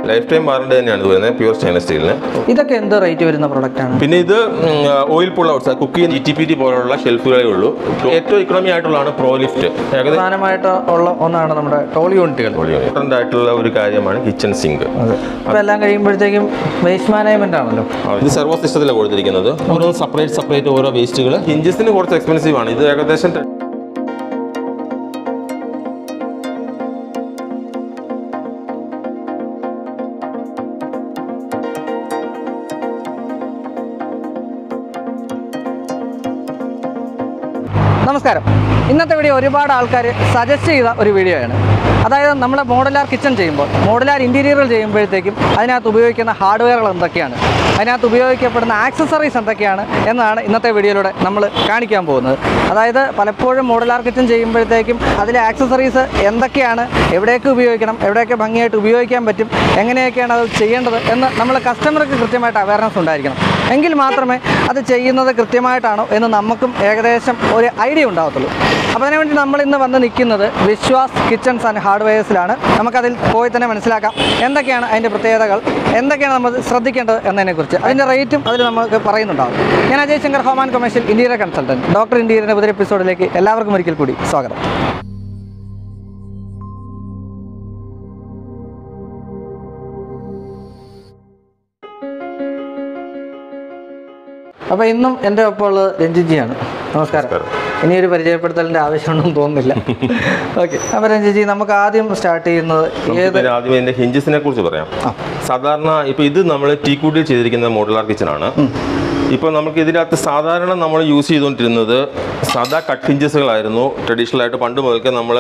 Life time warranty തന്നെയാണ് ഇത് വരുന്നത് പ്യൂർ സ്റ്റെയിൻലെസ് സ്റ്റീലിന് ഇതൊക്കെ എന്ത് റേറ്റ് വരുന്ന പ്രൊഡക്റ്റ് ആണ് പിന്നെ ഇത് oil pull outs cookie G T P T പോലുള്ള ഷെൽഫുകളേ ഉള്ളൂ ഏറ്റവും ഇക്കണോമി ആയിട്ടുള്ളതാണ് പ്രോ ലിഫ്റ്റ് ഏകദേശം പ്രധാനമായിട്ട് ഉള്ള ഒന്നാണ് നമ്മുടെ ടോൾ യൂണിറ്റുകൾ ഇമ്പോർട്ടൻ്റ് ആയിട്ടുള്ള ഒരു കാര്യമാണ് കിച്ചൺ സിങ്ക് അപ്പോൾ എല്ലാം കഴിയുമ്പോഴത്തേക്കും വേസ്റ്റ് മാനേജ്മെന്റ് ആണല്ലോ ഇത് സെർവോ സിസ്റ്റത്തിലാണ് കൊടുത്തിരിക്കുന്നത് ഓരോ സെപ്പറേറ്റ് സെപ്പറേറ്റ് ഓരോ വേസ്റ്റുകൾ ഹിഞ്ചസിന് കുറച്ച് എക്സ്പെൻസീവ് ആണ് ഇത് ഏകദേശം ടെ- നമസ്കാരം ഇന്നത്തെ വീഡിയോ ഒരുപാട് ആൾക്കാർ സജസ്റ്റ് ചെയ്ത ഒരു വീഡിയോ ആണ് അതായത് നമ്മൾ മോഡലാർ കിച്ചൺ ചെയ്യുമ്പോൾ മോഡലാർ ഇൻറ്റീരിയറുകൾ ചെയ്യുമ്പോഴത്തേക്കും അതിനകത്ത് ഉപയോഗിക്കുന്ന ഹാർഡ്വെയറുകൾ എന്തൊക്കെയാണ് അതിനകത്ത് ഉപയോഗിക്കപ്പെടുന്ന ആക്സസറീസ് എന്തൊക്കെയാണ് എന്നാണ് ഇന്നത്തെ വീഡിയോയിലൂടെ നമ്മൾ കാണിക്കാൻ പോകുന്നത് അതായത് പലപ്പോഴും മോഡലാർ കിച്ചൺ ചെയ്യുമ്പോഴത്തേക്കും അതിലെ ആക്സസറീസ് എന്തൊക്കെയാണ് എവിടെയൊക്കെ ഉപയോഗിക്കണം എവിടെയൊക്കെ ഭംഗിയായിട്ട് ഉപയോഗിക്കാൻ പറ്റും എങ്ങനെയൊക്കെയാണ് അത് ചെയ്യേണ്ടത് എന്ന് നമ്മൾ കസ്റ്റമർക്ക് കൃത്യമായിട്ട് അവയർനെസ് ഉണ്ടായിരിക്കണം എങ്കിൽ മാത്രമേ അത് ചെയ്യുന്നത് കൃത്യമായിട്ടാണോ എന്ന് നമുക്കും ഏകദേശം ഒരു ഐഡിയ ഉണ്ടാകത്തുള്ളൂ അപ്പോൾ അതിനുവേണ്ടി നമ്മൾ ഇന്ന് വന്ന് നിൽക്കുന്നത് വിശ്വാസ് കിച്ചൺസ് ആൻഡ് ഹാർഡ്വെയർസിലാണ് നമുക്കതിൽ പോയി തന്നെ മനസ്സിലാക്കാം എന്തൊക്കെയാണ് അതിൻ്റെ പ്രത്യേകതകൾ എന്തൊക്കെയാണ് നമ്മൾ ശ്രദ്ധിക്കേണ്ടത് എന്നതിനെക്കുറിച്ച് അതിൻ്റെ റേറ്റും അതിൽ നമുക്ക് പറയുന്നുണ്ടാവും ഞാൻ Ajay Shankar home and commercial interior consultant doctor ഇന്റീരിയറിൻ്റെ പുതിയ എപ്പിസോഡിലേക്ക് എല്ലാവർക്കും ഒരിക്കൽ കൂടി സ്വാഗതം അപ്പോൾ ഇന്നും എൻ്റെ ഒപ്പം ഉള്ളത് രഞ്ജിജിയാണ് നമസ്കാരം ഇനി ഒരു പരിചയപ്പെടുത്തലിൻ്റെ ആവശ്യമുണ്ടെന്ന് തോന്നുന്നില്ല ഓക്കെ അപ്പോൾ രഞ്ജിജി നമുക്ക് ആദ്യം സ്റ്റാർട്ട് ചെയ്യുന്നത് നമുക്ക് ഏത് പിന്നെ ആദ്യം ഇതിന്റെ ഹിഞ്ചസിനെ കുറിച്ച് പറയാം സാധാരണ ഇപ്പൊ ഇത് നമ്മൾ ടീക്കൂട്ടിൽ ചെയ്തിരിക്കുന്ന മോഡുലാർ കിച്ചൺ ആണ് ഇപ്പൊ നമുക്ക് ഇതിനകത്ത് സാധാരണ നമ്മൾ യൂസ് ചെയ്തുകൊണ്ടിരുന്നത് സാധാ കട്ട് ഹിഞ്ചസുകളായിരുന്നു ട്രഡീഷണൽ ആയിട്ട് പണ്ട് മുതൽക്ക് നമ്മൾ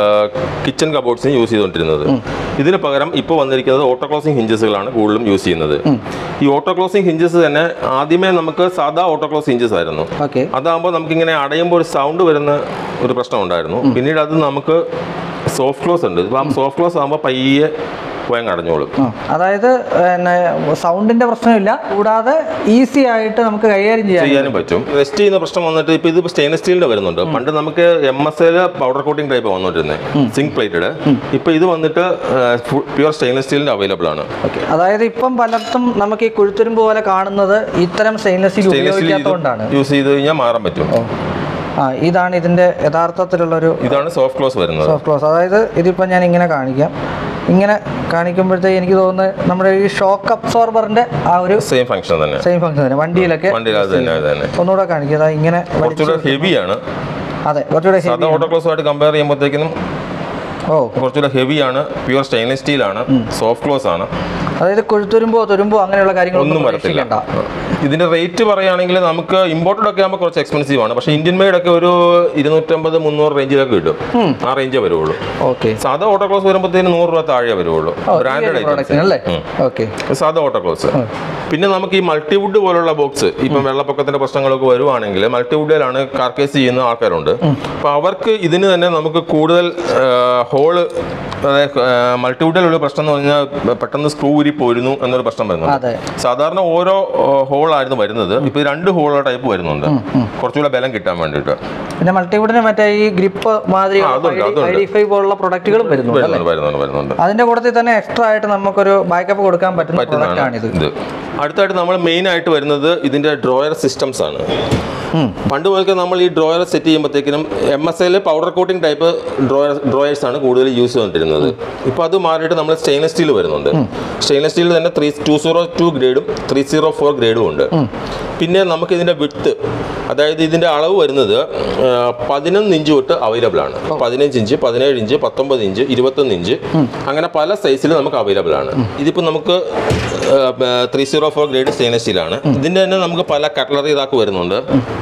കിച്ചൺ കബോർഡ്സിന് യൂസ് ചെയ്തുകൊണ്ടിരുന്നത് ഇതിന് പകരം ഇപ്പോൾ വന്നിരിക്കുന്നത് ഓട്ടോ ക്ലോസിംഗ് ഹിഞ്ചസുകളാണ് കൂടുതലും യൂസ് ചെയ്യുന്നത് ഈ ഓട്ടോ ക്ലോസിംഗ് ഹിഞ്ചസ് തന്നെ ആദ്യമേ നമുക്ക് സാധാ ഓട്ടോ ക്ലോസ് ഹിഞ്ചസ് ആയിരുന്നു ഓക്കെ അതാകുമ്പോൾ നമുക്കിങ്ങനെ അടയുമ്പോൾ ഒരു സൗണ്ട് വരുന്ന ഒരു പ്രശ്നം ഉണ്ടായിരുന്നു പിന്നീട് അത് നമുക്ക് സോഫ്റ്റ് ക്ലോസ് ഉണ്ട് ഇപ്പം സോഫ്റ്റ് ക്ലോസ് ആകുമ്പോൾ പയ്യെ പോയങ്ങ് അടഞ്ഞോളും ആ, അതായത് പിന്നെ സൗണ്ടിന്റെ പ്രശ്നമില്ല കൂടാതെ ഈസി ആയിട്ട് നമുക്ക് കൈകാര്യം ചെയ്യാൻ ചെയ്യാനും പറ്റും റെസ്റ്റ് ചെയ്യുന്ന പ്രശ്നം വന്നിട്ട് ഇപ്പൊ ഇത് സ്റ്റെയിൻലെസ് സ്റ്റീലിന്റെ വരുന്നുണ്ട് പണ്ട് നമുക്ക് M S L powder coating type വന്നോണ്ടിരുന്നത് സിങ്ക് പ്ലേറ്റഡ് ഇപ്പൊ ഇത് വന്നിട്ട് പ്യുവർ സ്റ്റെയിൻലെസ് സ്റ്റീലിന്റെ അവൈലബിൾ ആണ് ഓക്കെ അതായത് ഇപ്പം പലർക്കും നമുക്ക് ഈ കുഴുത്തുരുമ്പ് പോലെ കാണുന്നത് ഇത്തരം സ്റ്റെയിൻലെസ് സ്റ്റീൽ സ്റ്റെയിൻലെസ് സ്റ്റീൽ ഉപയോഗിക്കാത്തതുകൊണ്ടാണ് യൂസ് ചെയ്ത് കഴിഞ്ഞാൽ മാറാൻ പറ്റും ആ ഇതാണ് ഇതിന്റെ യഥാർത്ഥത്തിലുള്ളൊരു ഇതാണ് സോഫ്റ്റ് ക്ലോസ് വരുന്നത് സോഫ്റ്റ് ക്ലോസ് അതായത് ഇതിപ്പോൾ ഞാൻ ഇങ്ങനെ കാണിക്കാം ഇങ്ങനെ കാണിക്കുമ്പോഴത്തേക്ക് എനിക്ക് തോന്നുന്നത് നമ്മുടെ ഈ ഷോക്ക് അബ്സോർബറിന്റെ ആ ഒരു സെയിം ഫംഗ്ഷൻ തന്നെ സെയിം ഫംഗ്ഷൻ തന്നെ വണ്ടിയിലൊക്കെ വണ്ടിയിൽ അത് തന്നെ അത് തന്നെ ഒന്നുകൂടെ കാണിക്കുക അതാ ഇങ്ങനെ വലിച്ച് കുറച്ചുകൂടെ ഹെവിയാണ് അതെ കുറച്ചുകൂടെ heavy. സാധാ ഓട്ടോ ക്ലോസുമായിട്ട് കമ്പയർ ചെയ്യുമ്പോഴത്തേക്കും ഓ കുറച്ചുകൂടെ ഹെവിയാണ് പ്യുവർ സ്റ്റെയിൻലെസ് സ്റ്റീൽ ആണ് സോഫ്റ്റ് ക്ലോസ് ആണ് അതായത് കൊഴുത്തുരുമ്പോ തുരുമ്പോ അങ്ങനെയുള്ള ഒന്നും കാര്യങ്ങളൊന്നും വരത്തില്ല പ്രതീക്ഷിക്കണ്ട. ഇതിന്റെ റേറ്റ് പറയുകയാണെങ്കിൽ നമുക്ക് ഇമ്പോർട്ടഡ് ഒക്കെ ആകുമ്പോൾ കുറച്ച് എക്സ്പെൻസീവ് ആണ് പക്ഷേ ഇന്ത്യൻ മെയ്ഡ് ഒക്കെ ഒരു ഇരുന്നൂറ്റമ്പത് മുന്നൂറ് റേഞ്ചിലൊക്കെ കിട്ടും ആ റേഞ്ചേ വരുള്ളൂ ഓക്കെ സാധാ ഓട്ടോ ക്ലോസ് വരുമ്പോഴത്തേന് നൂറ് രൂപ താഴെ വരുള്ളൂ ബ്രാൻഡഡ് പ്രോഡക്റ്റിന് അല്ലേ ഐറ്റംസ് ഓക്കെ സാധാ ഓട്ടോ ക്ലോസ് പിന്നെ നമുക്ക് ഈ മൾട്ടിവുഡ് പോലുള്ള ബോക്സ് ഇപ്പം വെള്ളപ്പൊക്കത്തിന്റെ പ്രശ്നങ്ങളൊക്കെ വരുവാണെങ്കിൽ മൾട്ടിവുഡിലാണ് കാർക്കേസ് ചെയ്യുന്ന ആൾക്കാരുണ്ട് അപ്പോൾ അവർക്ക് ഇതിന് തന്നെ നമുക്ക് കൂടുതൽ ഹോള് അതായത് മൾട്ടിവുഡിലുള്ള പ്രശ്നം എന്ന് പറഞ്ഞാൽ പെട്ടെന്ന് സ്ക്രൂ ഊരി പോരുന്നു എന്നൊരു പ്രശ്നം വരുന്നുണ്ട് അതെ സാധാരണ ഓരോ ഹോളായിരുന്നു വരുന്നത് ഇപ്പൊ രണ്ട് ഹോളോ ടൈപ്പ് വരുന്നുണ്ട് കുറച്ചുകൂടെ ബലം കിട്ടാൻ വേണ്ടിയിട്ട് പിന്നെ മൾട്ടിവുഡിന് മറ്റേ ഈ ഗ്രിപ്പ് മാതിരി ആ, അതുണ്ട്, അതുണ്ട്. ഐ ഡി ഫൈവ് പോലുള്ള പ്രൊഡക്റ്റുകളും വരുന്നുണ്ട് അല്ലേ വരുന്നുണ്ട് വരുന്നുണ്ട് വരുന്നുണ്ട് അതിന്റെ കൂട്ടത്തിൽ തന്നെ എക്സ്ട്രാ ആയിട്ട് നമുക്കൊരു ബാക്കപ്പ് കൊടുക്കാൻ പറ്റുന്ന പ്രൊഡക്റ്റ് പറ്റുന്നതാണ് ആണിത് ഇത് അടുത്തായിട്ട് നമ്മൾ മെയിൻ ആയിട്ട് വരുന്നത് ഇതിന്റെ ഡ്രോയർ സിസ്റ്റംസ് ആണ് പണ്ട് മുതൽക്ക് നമ്മൾ ഈ ഡ്രോയർ സെറ്റ് ചെയ്യുമ്പോഴത്തേക്കിനും M S L powder coating type drawer drawers ആണ് കൂടുതൽ യൂസ് ചെയ്തുകൊണ്ടിരുന്നത് ഇപ്പോൾ അത് മാറിയിട്ട് നമ്മൾ സ്റ്റെയിൻലെസ് സ്റ്റീൽ വരുന്നുണ്ട് സ്റ്റെയിൻലെസ് സ്റ്റീൽ തന്നെ ത്രീ ടു സീറോ ടു ഗ്രേഡും ത്രീ സീറോ ഫോർ ഗ്രേഡും ഉണ്ട് പിന്നെ നമുക്ക് ഇതിന്റെ വിട്ട് അതായത് ഇതിന്റെ അളവ് വരുന്നത് ആ, പതിനൊന്ന് ഇഞ്ച് തൊട്ട് അവൈലബിൾ ആണ് പതിനഞ്ച് ഇഞ്ച് പതിനേഴ് ഇഞ്ച് പത്തൊമ്പത് ഇഞ്ച് ഇരുപത്തൊന്ന് ഇഞ്ച് അങ്ങനെ പല സൈസിൽ നമുക്ക് അവൈലബിൾ ആണ് ഇതിപ്പോൾ നമുക്ക് three zero four grade stainless സ്റ്റീലാണ് ഇതിന്റെ തന്നെ നമുക്ക് പല കട്ട്ലറി ഇതാക്ക് വരുന്നുണ്ട്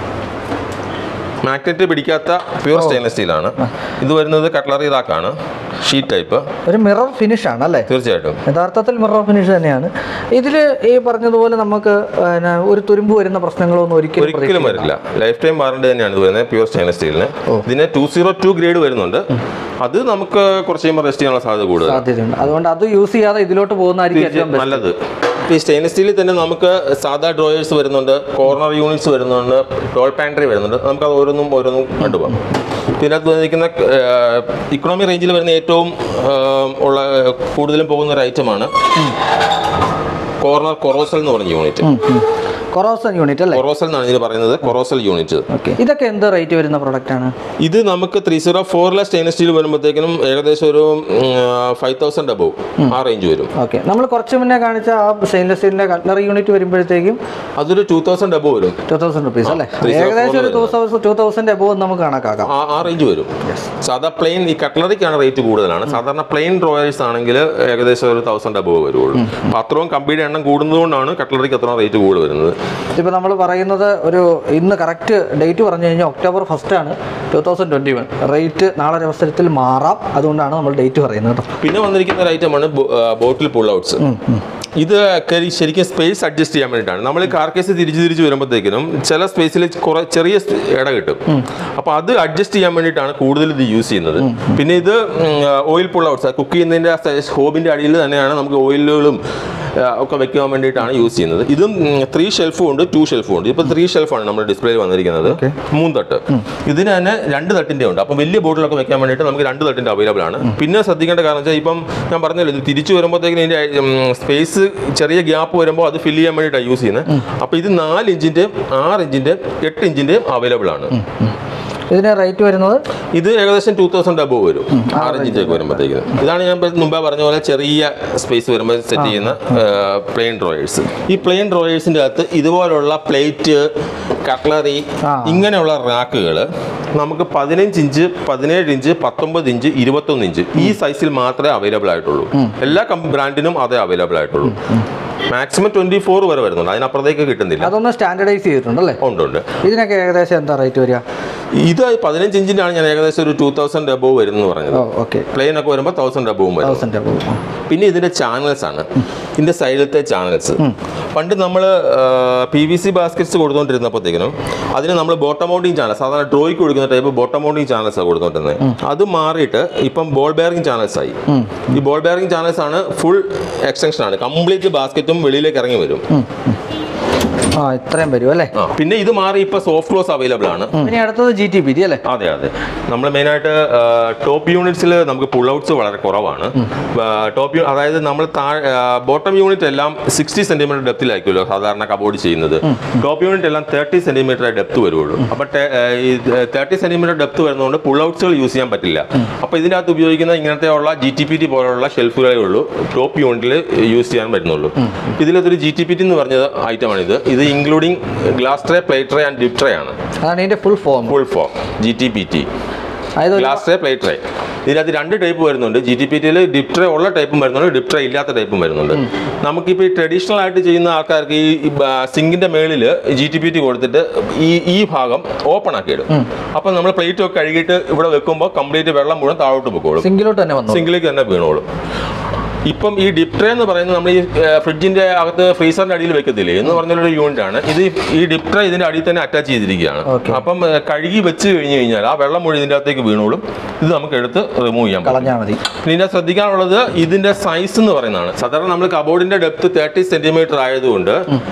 മാഗ്നറ്റ് പിടിക്കാത്ത പ്യൂർ സ്റ്റെയിൻലെസ് സ്റ്റീലാണ് ഇത് വരുന്നത് കട്ട്ലറി ഇതാക്കാണ് ഷീറ്റ് ടൈപ്പ് ഒരു മിറർ ഫിനിഷ് ആണ് അല്ലേ തീർച്ചയായിട്ടും യഥാർത്ഥത്തിൽ മിറർ ഫിനിഷ് തന്നെയാണ് ഇതിൽ ഈ പറഞ്ഞതുപോലെ നമുക്ക് പിന്നെ ഒരു തുരുമ്പ് വരുന്ന പ്രശ്നങ്ങളൊന്നും ഒരിക്കലും ഒരിക്കലും വരില്ല ലൈഫ് ടൈം വാറണ്ടി തന്നെയാണ് ഇത് വരുന്നത് പ്യൂർ സ്റ്റെയിൻലെസ് സ്റ്റീലിന് ഇതിന് ടു സീറോ ടു ഗ്രേഡ് വരുന്നുണ്ട് അത് നമുക്ക് കുറച്ച് കഴിയുമ്പോൾ റെസ്റ്റ് ചെയ്യാനുള്ള സാധ്യത കൂടുതൽ സാധ്യതയുണ്ട് അതുകൊണ്ട് അത് യൂസ് ചെയ്യാതെ ഇതിലോട്ട് പോകുന്നതായിരിക്കും ഏറ്റവും best. നല്ലത് ഈ സ്റ്റെയിൻലെസ് സ്റ്റീലിൽ തന്നെ നമുക്ക് സാധാ ഡ്രോയേഴ്സ് വരുന്നുണ്ട് കോർണർ യൂണിറ്റ്സ് വരുന്നുണ്ട് ടോൾ പാൻട്രി വരുന്നുണ്ട് നമുക്ക് അത് ഓരോന്നും ഓരോന്നും കണ്ടുപോകാം ഇതിനകത്ത് വന്നിരിക്കുന്ന ഇക്കണോമി റേഞ്ചിൽ വരുന്ന ഏറ്റവും ആ, ഉള്ള കൂടുതലും പോകുന്ന ഒരു ഐറ്റമാണ് കോർണർ കൊറോസൽ എന്ന് പറഞ്ഞ യൂണിറ്റ് കൊറോസൺ യൂണിറ്റ് അല്ലേ കൊറോസൽ എന്നാണ് ഇതിന് പറയുന്നത് കൊറോസൽ യൂണിറ്റ് ഓക്കെ ഇതൊക്കെ എന്ത് റേറ്റ് വരുന്ന പ്രൊഡക്റ്റ് ആണ് ഇത് നമുക്ക് ത്രീ സീറോ ഫോറിലെ സ്റ്റെയിൻലെസ് സ്റ്റീൽ വരുമ്പോഴത്തേക്കിനും ഏകദേശം ഒരു ഫൈവ് തൗസൻഡ് അബവ് ആ റേഞ്ച് വരും ഓക്കെ നമ്മൾ കുറച്ച് മുന്നേ കാണിച്ച ആ സ്റ്റെയിൻലെസ് സ്റ്റീലിന്റെ കട്ട്ലറി യൂണിറ്റ് വരുമ്പോഴത്തേക്കും അതൊരു ടു തൗസൻഡ് അബവ് വരും ടു തൗസൻഡ് റുപ്പീസ് അല്ലേ three zero ഏകദേശം ഒരു four two thousand two thousand above നമുക്ക് കണക്കാക്കാം ആ ആ റേഞ്ച് വരും സാധാ പ്ലെയിൻ ഈ കട്ട്ലറിക്കാണ് റേറ്റ് കൂടുതലാണ് സാധാരണ പ്ലെയിൻ ഡ്രോയേഴ്സ് ആണെങ്കിൽ ഏകദേശം ഒരു തൗസൻഡ് അബവ് വരുള്ളൂ അപ്പോൾ അത്രയും കമ്പിയുടെ എണ്ണം കൂടുന്നതുകൊണ്ടാണ് കട്ട്ലറിക്ക് അത്രയും റേറ്റ് കൂടുതൽ വരുന്നത് ഇപ്പോൾ നമ്മൾ പറയുന്നത് ഒരു ഇന്ന് കറക്റ്റ് ഡേറ്റ് പറഞ്ഞു കഴിഞ്ഞാൽ ഒക്ടോബർ ഫസ്റ്റ് ആണ് two thousand twenty one rate നാളെ ഒരു അവസരത്തിൽ മാറാം അതുകൊണ്ടാണ് നമ്മൾ ഡേറ്റ് പറയുന്നത് കേട്ടോ പിന്നെ വന്നിരിക്കുന്ന ഒരു ഐറ്റമാണ് ബോട്ടിൽ പുൾ ഔട്ട്സ് ഇത് കരി- ശരിക്കും സ്പേസ് അഡ്ജസ്റ്റ് ചെയ്യാൻ വേണ്ടിയിട്ടാണ് നമ്മൾ കാർ കേസ് തിരിച്ച് തിരിച്ച് വരുമ്പോഴത്തേക്കിനും ചില സ്പേസിൽ കുറെ ചെറിയ സ് ഇട കിട്ടും അപ്പോൾ അത് അഡ്ജസ്റ്റ് ചെയ്യാൻ വേണ്ടിയിട്ടാണ് കൂടുതൽ ഇത് യൂസ് ചെയ്യുന്നത് പിന്നെ ഇത് ഓയിൽ പുൾ ഔട്ട്സ് കുക്ക് ചെയ്യുന്നതിൻ്റെ ഹോബിൻ്റെ അടിയിൽ തന്നെയാണ് നമുക്ക് ഓയിലുകളും ആ, ഒക്കെ വെക്കാൻ വേണ്ടിയിട്ടാണ് യൂസ് ചെയ്യുന്നത് ഇതും ത്രീ ഷെൽഫും ഉണ്ട് ടു ഷെൽഫും ഉണ്ട് ഇപ്പോൾ ത്രീ ഷെൽഫാണ് നമ്മുടെ ഡിസ്പ്ലേയിൽ വന്നിരിക്കുന്നത് മൂന്ന് തട്ട് ഇതിന് തന്നെ രണ്ട് തട്ടിൻ്റെ ഉണ്ട് അപ്പോൾ വലിയ ബോട്ടിലൊക്കെ വെക്കാൻ വേണ്ടിയിട്ട് നമുക്ക് രണ്ട് തട്ടിൻ്റെ അവൈലബിൾ ആണ് പിന്നെ ശ്രദ്ധിക്കേണ്ട കാരണം വെച്ചാൽ ഇപ്പം ഞാൻ പറഞ്ഞല്ലോ ഇത് തിരിച്ചു വരുമ്പോഴത്തേക്കിന് ഇതിൻ്റെ സ്പേസ് ചെറിയ ഗ്യാപ്പ് വരുമ്പോൾ അത് ഫില്ല് ചെയ്യാൻ വേണ്ടിയിട്ടാണ് യൂസ് ചെയ്യുന്നത് അപ്പോൾ ഇത് നാല് ഇഞ്ചിൻ്റെയും ആറ് ഇഞ്ചിൻ്റെയും എട്ട് ഇഞ്ചിൻ്റെയും അവൈലബിൾ ആണ് ഇതിന് റേറ്റ് വരുന്നത് ഇത് ഏകദേശം ടൂ തൗസൻഡ് അബവ് വരും ആറ് ഇഞ്ചിലേക്ക് വരുമ്പോഴത്തേക്ക് ഇതാണ് ഞാൻ ഇപ്പം മുമ്പേ പറഞ്ഞ പോലെ ചെറിയ സ്പേസ് വരുമ്പോൾ സെറ്റ് ചെയ്യുന്ന പ്ലെയിൻ ഡ്രോയേഴ്സ് ഈ പ്ലെയിൻ ഡ്രോയേഴ്സിൻ്റെ അകത്ത് ഇതുപോലുള്ള പ്ലേറ്റ് കട്ട്ലറി ആ. ഇങ്ങനെയുള്ള റാക്കുകൾ നമുക്ക് പതിനഞ്ച് ഇഞ്ച് പതിനേഴ് ഇഞ്ച് പത്തൊമ്പത് ഇഞ്ച് ഇരുപത്തൊന്ന് ഇഞ്ച് ഈ സൈസിൽ മാത്രമേ അവൈലബിൾ ആയിട്ടുള്ളൂ എല്ലാ ബ്രാൻഡിനും അതേ അവൈലബിൾ ആയിട്ടുള്ളൂ മാക്സിമം ട്വന്റി ഫോർ വരെ വരുന്നുണ്ട് അതിനപ്പുറത്തേക്ക് കിട്ടുന്നില്ല അതൊന്ന് സ്റ്റാൻഡർഡൈസ് ചെയ്തിട്ടുണ്ടല്ലേ ഉണ്ട് ഉണ്ട് ഇതിനൊക്കെ ഏകദേശം എന്താ റേറ്റ് വരിക ഇത് പതിനഞ്ച് ഇഞ്ചിൻ്റെ ഞാൻ ഏകദേശം ഒരു ടൂ തൗസൻഡ് അബവ് വരുന്നു പറഞ്ഞത് ഓ ഓക്കെ പ്ലെയിൻ ഒക്കെ വരുമ്പോൾ തൗസൻഡ് അബവും വരും തൗസൻഡ് പിന്നെ ഇതിന്റെ ചാനൽസ് ആണ് ഇതിന്റെ സൈഡിലത്തെ ചാനൽസ് പണ്ട് നമ്മൾ പി വി സി ബാസ്ക്കറ്റ്സ് കൊടുത്തോണ്ടിരുന്നപ്പോഴത്തേക്കിനും അതിന് നമ്മൾ ബോട്ടം മൗണ്ടിങ് ചാനൽ സാധാരണ ഡ്രോയ്ക്ക് കൊടുക്കുന്ന ടൈപ്പ് ബോട്ടം മൗണ്ടിങ് ചാനൽസ് ആണ് കൊടുത്തോണ്ടിരുന്നത് അത് മാറിയിട്ട് ഇപ്പം ബോൾ ബെയറിംഗ് ചാനൽസ് ആയി ഈ ബോൾ ബെയറിംഗ് ചാനൽസ് ആണ് ഫുൾ എക്സ്റ്റൻഷൻ ആണ് കംപ്ലീറ്റ് ബാസ്ക്കറ്റും വെളിയിലേക്ക് ഇറങ്ങി വരും ആ ഇത്രയും വരും അല്ലേ ആ, പിന്നെ ഇത് മാറി ഇപ്പൊ സോഫ്റ്റ് ക്ലോസ് അവൈലബിൾ ആണ് ഇനി അടുത്തത് ജി ടി പി ഡി അല്ലേ അതെ അതെ നമ്മൾ മെയിനായിട്ട് ടോപ്പ് യൂണിറ്റ്സിൽ നമുക്ക് പുൾ ഔട്ട്സ് വളരെ കുറവാണ് ടോപ്പ് അതായത് നമ്മൾ ബോട്ടം യൂണിറ്റ് എല്ലാം സിക്സ്റ്റി സെന്റിമീറ്റർ ഡെപ്തിലായിരിക്കുമല്ലോ സാധാരണ കബോർഡ് ചെയ്യുന്നത് ടോപ്പ് യൂണിറ്റ് എല്ലാം തേർട്ടി സെന്റിമീറ്റർ ഡെപ്ത് വരുള്ളൂ അപ്പോൾ തേർട്ടി സെന്റിമീറ്റർ ഡെപ്ത് വരുന്നതുകൊണ്ട് പുൾ ഔട്ട്സുകൾ യൂസ് ചെയ്യാൻ പറ്റില്ല അപ്പോൾ ഇതിൻ്റെ അകത്ത് ഉപയോഗിക്കുന്ന ഇങ്ങനത്തെ ഉള്ള ജി ടി പി ടി പോലുള്ള ഷെൽഫുകളേ ഉള്ളൂ ടോപ്പ് യൂണിറ്റിൽ യൂസ് ചെയ്യാൻ വരുന്നുള്ളൂ ഇതിലൊരു ജി ടി പി ടി എന്ന് പറഞ്ഞ ഐറ്റമാണ് ഇത് ഇത് including glass tray plate tray and dip tray ആണ് അതാണ് ഇതിന്റെ full form full form G T P T അതായത് ഒരു- ഗ്ലാസ് ട്രേ പ്ലേറ്റ് ട്രേ ഇതിനകത്ത് രണ്ട് ടൈപ്പ് വരുന്നുണ്ട് ജി ടി പി ടിയിൽ ഡിപ് ട്രേ ഉള്ള ടൈപ്പും വരുന്നുണ്ട് ഡിപ് ട്രേ ഇല്ലാത്ത ടൈപ്പും വരുന്നുണ്ട് നമുക്കിപ്പോൾ ഈ ട്രഡീഷണൽ ആയിട്ട് ചെയ്യുന്ന ആൾക്കാർക്ക് ഈ സിങ്കിന്റെ മേളിൽ ജി ടി പി ടി കൊടുത്തിട്ട് ഈ ഈ ഭാഗം ഓപ്പൺ ആക്കി ഇടും അപ്പം നമ്മൾ പ്ലേറ്റ് ഒക്കെ കഴുകിയിട്ട് ഇവിടെ വെക്കുമ്പോൾ കംപ്ലീറ്റ് വെള്ളം മുഴുവൻ താഴോട്ട് പൊക്കോളും സിംഗിലോട്ട് തന്നെ വന്നു സിങ്കിലേക്ക് തന്നെ വീണോളും ഇപ്പം ഈ ഡിപ് ട്രേ എന്ന് പറയുന്നത് നമ്മൾ ഈ ഫ്രിഡ്ജിന്റെ അകത്ത് ഫ്രീസറിന്റെ അടിയിൽ വെക്കത്തില്ലേ എന്ന് പറഞ്ഞൊരു യൂണിറ്റ് ആണ് ഇത് ഈ ഡിപ് ട്രേ ഇതിന്റെ അടിയിൽ തന്നെ അറ്റാച്ച് ചെയ്തിരിക്കുകയാണ് Okay. അപ്പം ഏ, കഴുകി വെച്ച് കഴിഞ്ഞ് കഴിഞ്ഞാൽ ആ വെള്ളം മുഴുവൻ ഇതിന്റെ അകത്തേക്ക് വീണോളും ഇത് നമുക്ക് എടുത്ത് റിമൂവ് ചെയ്യാൻ പറ്റും കളഞ്ഞാൽ മതി പിന്നെ ഇതിന്റെ ശ്രദ്ധിക്കാനുള്ളത് ഇതിന്റെ സൈസ് എന്ന് പറയുന്നതാണ് സാധാരണ നമ്മൾ കബോർഡിന്റെ ഡെപ്ത് തേർട്ടി സെന്റിമീറ്റർ ആയതുകൊണ്ട്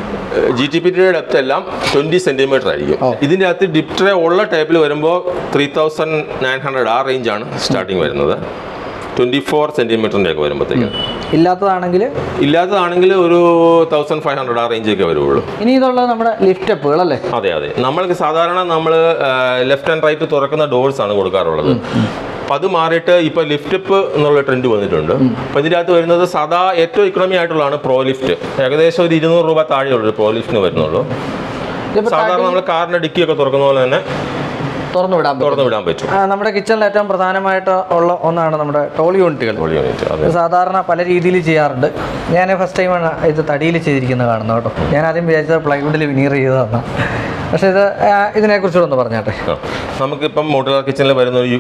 ജി ടി പി ടിയുടെ ഡെപ്ത് എല്ലാം ട്വന്റി സെന്റിമീറ്റർ ആയിരിക്കും ഓ. ഇതിന്റെ അകത്ത് ഡിപ് ട്രേ ഉള്ള ടൈപ്പിൽ വരുമ്പോൾ ത്രീ തൗസൻഡ് നയൻ ഹൺഡ്രഡ് ആ റേഞ്ചാണ് സ്റ്റാർട്ടിങ് വരുന്നത് ട്വന്റി ഫോർ സെന്റിമീറ്ററിന്റെ ഒക്കെ വരുമ്പോഴത്തേക്ക് ഇല്ലാത്തതാണെങ്കിൽ ഇല്ലാത്തതാണെങ്കിൽ ഒരു തൗസൻഡ് ഫൈവ് ഹൺഡ്രഡ് ആ റേഞ്ചൊക്കെ വരുള്ളൂ ഇനി ഇതുള്ളത് നമ്മുടെ ലിഫ്റ്റ് അപ്പുകൾ അല്ലേ അതെ അതെ നമ്മൾക്ക് സാധാരണ നമ്മൾ ലെഫ്റ്റ് ആൻഡ് റൈറ്റ് തുറക്കുന്ന ഡോർസ് ആണ് കൊടുക്കാറുള്ളത് അപ്പം അത് മാറിയിട്ട് ഇപ്പൊ ലിഫ്റ്റ് അപ്പ് എന്നുള്ള ട്രെൻഡ് വന്നിട്ടുണ്ട് അപ്പം ഇതിൻ്റെ അകത്ത് വരുന്നത് സാധാ ഏറ്റവും ഇക്കണോമി ആയിട്ടുള്ളതാണ് പ്രോ ലിഫ്റ്റ് ഏകദേശം ഒരു ഇരുന്നൂറ് രൂപ താഴെയുള്ളൂ പ്രോ ലിഫ്റ്റിന് വരുന്നുള്ളൂ ഇതിപ്പോ സാധാരണ നമ്മൾ കാറിന്റെ ഡിക്കിയൊക്കെ തുറക്കുന്ന പോലെ തന്നെ തുറന്നു വിടാൻ പറ്റും തുറന്നു വിടാൻ പറ്റും ആ, നമ്മുടെ കിച്ചണിൽ ഏറ്റവും പ്രധാനമായിട്ട് ഉള്ള ഒന്നാണ് നമ്മുടെ ടോൾ യൂണിറ്റുകൾ Trolley unit, അതെ ഇത് സാധാരണ പല രീതിയിൽ ചെയ്യാറുണ്ട് ഞാൻ ഫസ്റ്റ് ടൈമാണ് ഇത് തടിയിൽ ചെയ്തിരിക്കുന്നത് കാണുന്നത് കേട്ടോ ഞാൻ ആദ്യം വിചാരിച്ചത് പ്ലൈവുഡിൽ വിനീർ ചെയ്തതാണ് പക്ഷേ ഇത് ആ, ഇതിനെക്കുറിച്ചുകൂടെ ഒന്ന് പറഞ്ഞാട്ടെ ആ. നമുക്കിപ്പം മോഡുലാർ കിച്ചണിൽ വരുന്ന ഒരു